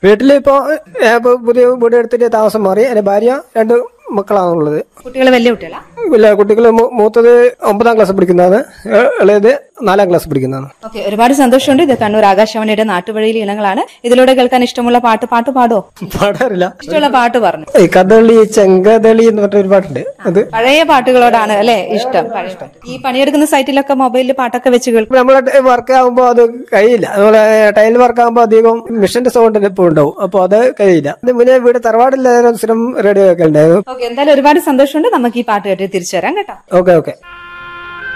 വീട്ടിലിപ്പോ ഏ, ഇപ്പൊ പുതിയ വീട് എടുത്തിട്ട് താമസം മാറി എന്റെ ഭാര്യ രണ്ട് മക്കളാണുള്ളത് കുട്ടികൾ വലിയ കുട്ടികളാ ഇല്ല കുട്ടികൾ മൂത്തത് ഒമ്പതാം ക്ലാസ് പഠിക്കുന്നതാണ് ഏ- ഇളയത് നാലാം ക്ലാസ് പഠിക്കുന്നതാണ് ഓക്കെ ഒരുപാട് സന്തോഷമുണ്ട് ഇത് കണ്ണൂർ ആകാശവാണിയുടെ നാട്ടുവഴിയിൽ ഇനങ്ങളാണ് ഇതിലൂടെ കേൾക്കാൻ ഇഷ്ടമുള്ള പാട്ട് പാട്ട് പാടോ പാടാറില്ല ഇഷ്ടമുള്ള പാട്ട് പറഞ്ഞു ഈ കഥകളി ചെങ്കതളി എന്ന് പറഞ്ഞ ഒരു പാട്ടുണ്ട് അത് പഴയ പാട്ടുകളോടാണ് അല്ലെ ഇഷ്ടം പഴയ പാട്ട്. ഈ പണിയെടുക്കുന്ന സൈറ്റിലൊക്കെ മൊബൈലിൽ പാട്ടൊക്കെ വെച്ച് കേൾക്കും നമ്മളെ വർക്ക് ആകുമ്പോൾ അത് കഴിയില്ല അതുപോലെ ടൈൽ വർക്ക് ആകുമ്പോൾ അധികം മിഷന്റെ സൗണ്ട് ഇപ്പോൾ ഉണ്ടാവും അപ്പോൾ അത് കഴിയില്ല ഇത് മുന്നേ വീട് തറവാടില്ലാതെ സ്ഥിരം റേഡിയോ ഒക്കെ ഉണ്ടായിരുന്നു ഓക്കെ എന്തായാലും ഒരുപാട് സന്തോഷമുണ്ട് നമുക്ക് ഈ പാട്ട് കേട്ട് തിരിച്ചു വരാം കേട്ടോ ഓക്കെ ഓക്കെ